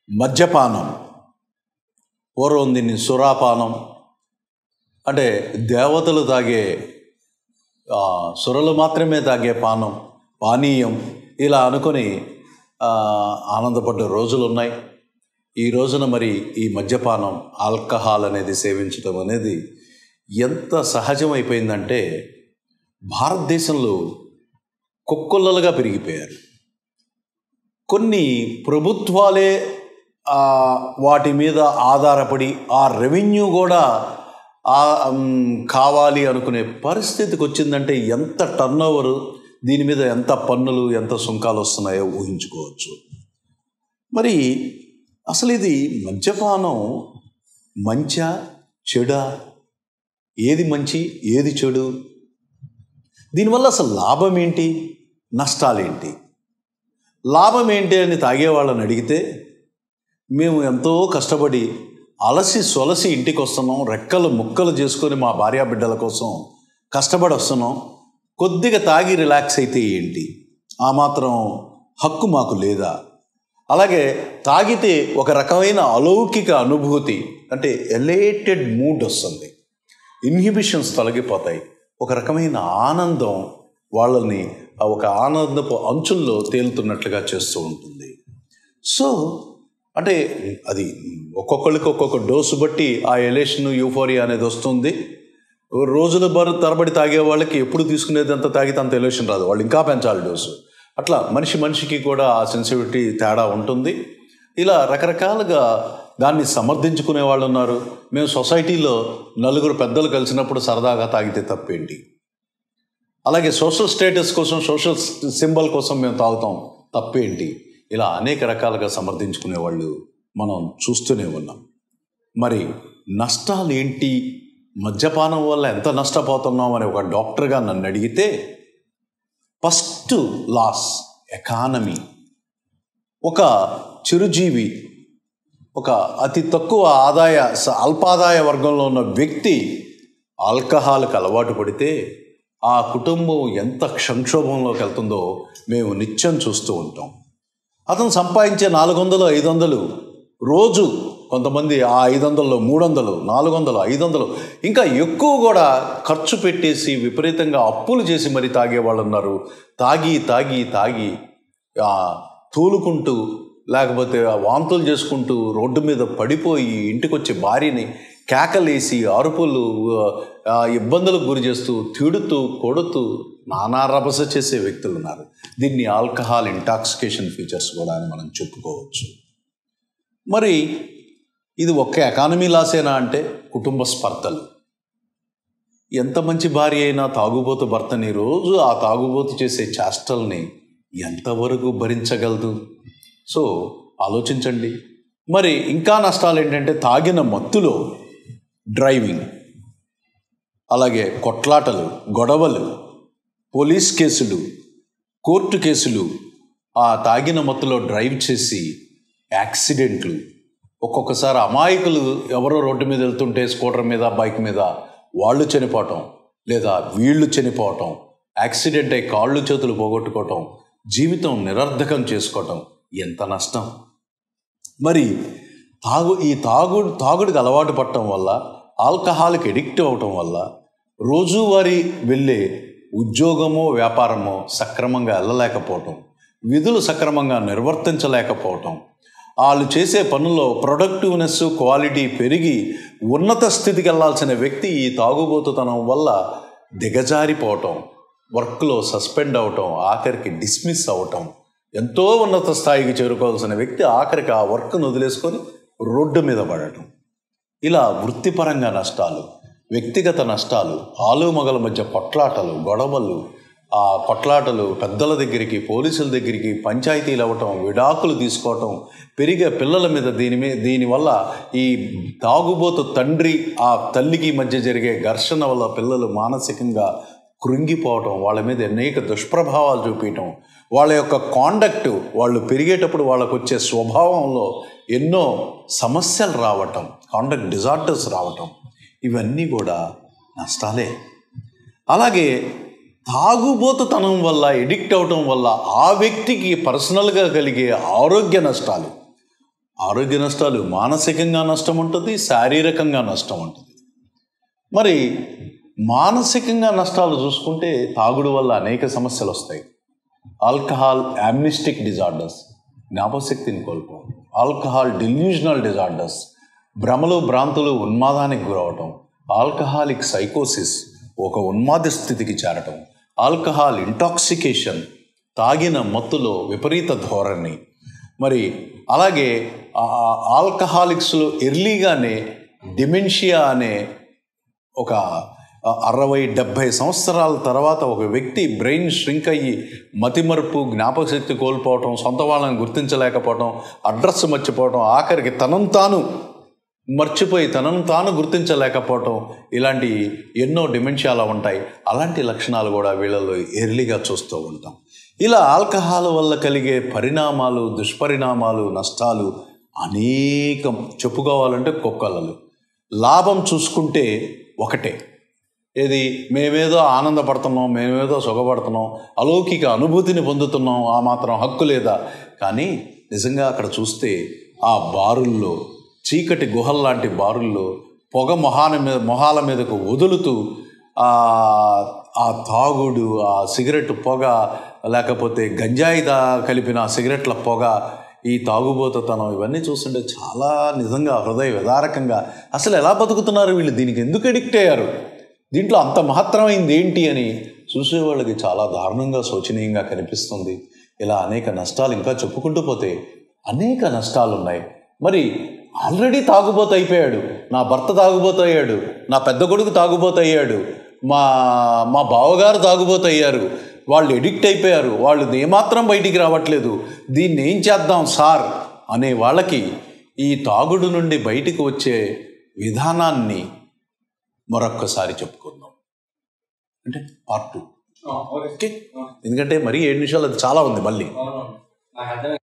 మద్యపానం పూర్వం దీన్ని సురాపానం అంటే దేవతలు తాగే ఆ, సురలు మాత్రమే తాగే పానం పానీయం ఇలా అనుకొని ఆ, ఆనందపడ్డ రోజులు ఉన్నాయి ఈ రోజున మరి ఈ మద్యపానం ఆల్కహాల్ అనేది సేవించడం అనేది ఎంత సహజమైపోయిందంటే భారతదేశంలో కుక్కలలుగా పెరిగిపోయారు కొన్ని ప్రభుత్వాలే ఆ, వాటి మీద ఆధారపడి ఆ రెవెన్యూ కూడా ఆ, మ్, కావాలి అనుకునే పరిస్థితికి వచ్చిందంటే ఎంత టర్న్ ఓవర్ దీని మీద ఎంత పన్నులు ఎంత సుంకాలు వస్తున్నాయో ఊహించుకోవచ్చు మరి అసలు ఇది మద్యపానం మంచా చెడా ఏది మంచి ఏది చెడు దీనివల్ల అసలు లాభం ఏంటి నష్టాలేంటి లాభం ఏంటి అని తాగేవాళ్ళని అడిగితే మేము ఎంతో కష్టపడి అలసి సొలసి ఇంటికి వస్తున్నాం రెక్కలు ముక్కలు చేసుకొని మా భార్యా బిడ్డల కోసం కష్టపడి వస్తున్నాం కొద్దిగా తాగి రిలాక్స్ అయితే ఏంటి ఆ మాత్రం హక్కు మాకు లేదా అలాగే తాగితే ఒక రకమైన అలౌకిక అనుభూతి అంటే ఎలేటెడ్ మూడ్ వస్తుంది ఇన్హిబిషన్స్ తొలగిపోతాయి ఒక రకమైన ఆనందం వాళ్ళని ఆ ఒక ఆనందపు అంచుల్లో తేలుతున్నట్లుగా చేస్తూ ఉంటుంది సో అంటే అది ఒక్కొక్కరికి ఒక్కొక్క డోసు బట్టి ఆ ఎలేషన్ యూఫోరియా అనేది వస్తుంది రోజుల బరు తరబడి తాగే వాళ్ళకి ఎప్పుడు తీసుకునేది అంత తాగితే అంత ఎలేషన్ రాదు వాళ్ళు ఇంకా పెంచాలి డోసు అట్లా మనిషి మనిషికి కూడా ఆ సెన్సిటివిటీ తేడా ఉంటుంది ఇలా రకరకాలుగా దాన్ని సమర్థించుకునే వాళ్ళు ఉన్నారు మేము సొసైటీలో నలుగురు పెద్దలు కలిసినప్పుడు సరదాగా తాగితే తప్పేంటి అలాగే సోషల్ స్టేటస్ కోసం సోషల్ సింబల్ కోసం మేము తాగుతాం తప్పేంటి ఇలా అనేక రకాలుగా సమర్థించుకునే వాళ్ళు మనం చూస్తూనే ఉన్నాం మరి నష్టాలు ఏంటి మద్యపానం వల్ల ఎంత నష్టపోతున్నాం అని ఒక డాక్టర్గా నన్ను అడిగితే ఫస్ట్ లాస్ ఎకానమీ ఒక చిరుజీవి ఒక అతి తక్కువ ఆదాయ స- అల్పాదాయ వర్గంలో ఉన్న వ్యక్తి ఆల్కహాల్కి అలవాటు పడితే ఆ కుటుంబం ఎంత సంక్షోభంలోకి వెళ్తుందో మేము నిత్యం చూస్తూ ఉంటాం అతను సంపాదించే నాలుగు వందలు ఐదు వందలు రోజు కొంతమంది ఆ ఐదు వందల్లో మూడు వందలు నాలుగు వందలు ఐదు వందలు ఇంకా ఎక్కువ కూడా ఖర్చు పెట్టేసి విపరీతంగా అప్పులు చేసి మరి తాగే వాళ్ళు ఉన్నారు తాగి తాగి తాగి ఆ, తూలుకుంటూ లేకపోతే ఆ వాంతులు చేసుకుంటూ రోడ్డు మీద పడిపోయి ఇంటికి వచ్చే భార్యని కేకలేసి అరుపులు ఆ, ఇబ్బందులకు గురి చేస్తూ తిడుతూ కొడుతూ నానా రభస చేసే వ్యక్తులు ఉన్నారు దీన్ని ఆల్కహాల్ ఇంటాక్సికేషన్ ఫీచర్స్ కూడా అని మనం చెప్పుకోవచ్చు మరి ఇది ఒక్క ఎకానమీ లాసేనా అంటే కుటుంబ స్పర్ధలు ఎంత మంచి భార్య అయినా తాగుబోతు భర్తని రోజు ఆ తాగుబోతు చేసే చేష్టల్ని ఎంతవరకు భరించగలదు సో ఆలోచించండి మరి ఇంకా నష్టాలు ఏంటంటే తాగిన మత్తులో డ్రైవింగ్ అలాగే కొట్లాటలు గొడవలు పోలీస్ కేసులు కోర్టు కేసులు ఆ తాగిన మత్తులో డ్రైవ్ చేసి యాక్సిడెంట్లు ఒక్కొక్కసారి అమాయకులు ఎవరో రోడ్డు మీద వెళ్తుంటే స్కూటర్ మీద బైక్ మీద వాళ్ళు చనిపోవటం లేదా వీళ్ళు చనిపోవటం యాక్సిడెంట్ అయి కాళ్ళు చేతులు పోగొట్టుకోవటం జీవితం నిరర్ధకం చేసుకోవటం ఎంత నష్టం మరి తాగు ఈ తాగుడు తాగుడికి అలవాటు పడటం వల్ల ఆల్కహాల్కి ఎడిక్ట్ అవటం వల్ల రోజువారీ వెళ్ళే ఉద్యోగమో వ్యాపారమో సక్రమంగా వెళ్ళలేకపోవటం విధులు సక్రమంగా నిర్వర్తించలేకపోవటం వాళ్ళు చేసే పనుల్లో ప్రొడక్టివ్నెస్ క్వాలిటీ పెరిగి ఉన్నత స్థితికి వెళ్ళాల్సిన వ్యక్తి ఈ తాగుబోతుతనం వల్ల దిగజారిపోవటం వర్క్లో సస్పెండ్ అవటం ఆఖరికి డిస్మిస్ అవటం ఎంతో ఉన్నత స్థాయికి చేరుకోవాల్సిన వ్యక్తి ఆఖరికి ఆ వర్క్ను వదిలేసుకొని రోడ్డు మీద పడటం ఇలా వృత్తిపరంగా నష్టాలు వ్యక్తిగత నష్టాలు ఆలు మగల మధ్య కొట్లాటలు గొడవలు ఆ కొట్లాటలు పెద్దల దగ్గరికి పోలీసుల దగ్గరికి పంచాయతీలు అవ్వటం విడాకులు తీసుకోవటం పెరిగే పిల్లల మీద దీని మీద దీనివల్ల ఈ తాగుబోతు తండ్రి ఆ తల్లికి మధ్య జరిగే ఘర్షణ వల్ల పిల్లలు మానసికంగా కృంగిపోవటం వాళ్ళ మీద అనేక దుష్ప్రభావాలు చూపించటం వాళ్ళ యొక్క కాండక్ట్ వాళ్ళు పెరిగేటప్పుడు వాళ్ళకు వచ్చే స్వభావంలో ఎన్నో సమస్యలు రావటం కాండక్ట్ డిజార్డర్స్ రావటం ఇవన్నీ కూడా నష్టాలే అలాగే తాగుబోతుతనం వల్ల ఎడిక్ట్ అవటం వల్ల ఆ వ్యక్తికి పర్సనల్గా కలిగే ఆరోగ్య నష్టాలు ఆరోగ్య నష్టాలు మానసికంగా నష్టం ఉంటుంది శారీరకంగా నష్టం ఉంటుంది మరి మానసికంగా నష్టాలు చూసుకుంటే తాగుడు వల్ల అనేక సమస్యలు వస్తాయి ఆల్కహాల్ యామ్నిస్టిక్ డిజార్డర్స్ జ్ఞాపశక్తిని కోల్పోవడం ఆల్కహాల్ డిల్యూజనల్ డిజార్డర్స్ భ్రమలు భ్రాంతులు ఉన్మాదానికి గురవటం ఆల్కహాలిక్ సైకోసిస్ ఒక ఉన్మాద స్థితికి చేరటం ఆల్కహాల్ ఇంటాక్సికేషన్ తాగిన మత్తులో విపరీత ధోరణి మరి అలాగే ఆల్కహాలిక్స్లో ఎర్లీగానే డిమెన్షియా అనే ఒక అరవై డెబ్భై సంవత్సరాల తర్వాత ఒక వ్యక్తి బ్రెయిన్ ష్రింక్ అయ్యి మతిమరుపు జ్ఞాపకశక్తి కోల్పోవటం సొంత వాళ్ళని గుర్తించలేకపోవటం అడ్రస్ మర్చిపోవటం ఆఖరికి తనను తాను మర్చిపోయి తనను తాను గుర్తించలేకపోవటం ఇలాంటి ఎన్నో డిమెన్షియాలు ఉంటాయి అలాంటి లక్షణాలు కూడా వీళ్ళలో ఎర్లీగా చూస్తూ ఉంటాం ఇలా ఆల్కహాల్ వల్ల కలిగే పరిణామాలు దుష్పరిణామాలు నష్టాలు అనేకం చెప్పుకోవాలంటే కుక్కలలు లాభం చూసుకుంటే ఒకటే ఏది మేమేదో ఆనందపడుతున్నాం మేమేదో సుఖపడుతున్నాం అలౌకిక అనుభూతిని పొందుతున్నాం ఆ మాత్రం హక్కు లేదా కానీ నిజంగా అక్కడ చూస్తే ఆ బారుల్లో చీకటి గుహల్లాంటి బారుల్లో పొగ మొహాన మీద మొహాల మీదకు వదులుతూ ఆ తాగుడు ఆ సిగరెట్ పొగ లేకపోతే గంజాయి దా కలిపిన సిగరెట్ల పొగ ఈ తాగుబోతుతనం ఇవన్నీ చూస్తుంటే చాలా నిజంగా హృదయ విదారకంగా అసలు ఎలా బతుకుతున్నారు వీళ్ళు దీనికి ఎందుకు అడిక్ట్ అయ్యారు దీంట్లో అంత మహత్తరమైంది ఏంటి అని చూసేవాళ్ళకి చాలా దారుణంగా శోచనీయంగా కనిపిస్తుంది ఇలా అనేక నష్టాలు ఇంకా చెప్పుకుంటూ పోతే అనేక నష్టాలు ఉన్నాయి మరి ఆల్రెడీ తాగుబోతు అయిపోయాడు నా భర్త తాగుబోతు అయ్యాడు నా పెద్ద కొడుకు తాగుబోతు అయ్యాడు మా మా బావగారు తాగుబోతు అయ్యారు వాళ్ళు ఎడిక్ట్ అయిపోయారు వాళ్ళు ఏమాత్రం బయటికి రావట్లేదు దీన్ని ఏం చేద్దాం సార్ అనే వాళ్ళకి ఈ తాగుడు నుండి బయటికి వచ్చే విధానాన్ని మరొక్కసారి చెప్పుకుందాం అంటే పార్ట్ టూ ఓకే ఎందుకంటే మరీ ఏడు నిమిషాలు అది చాలా ఉంది మళ్ళీ నాకు అర్థమైంది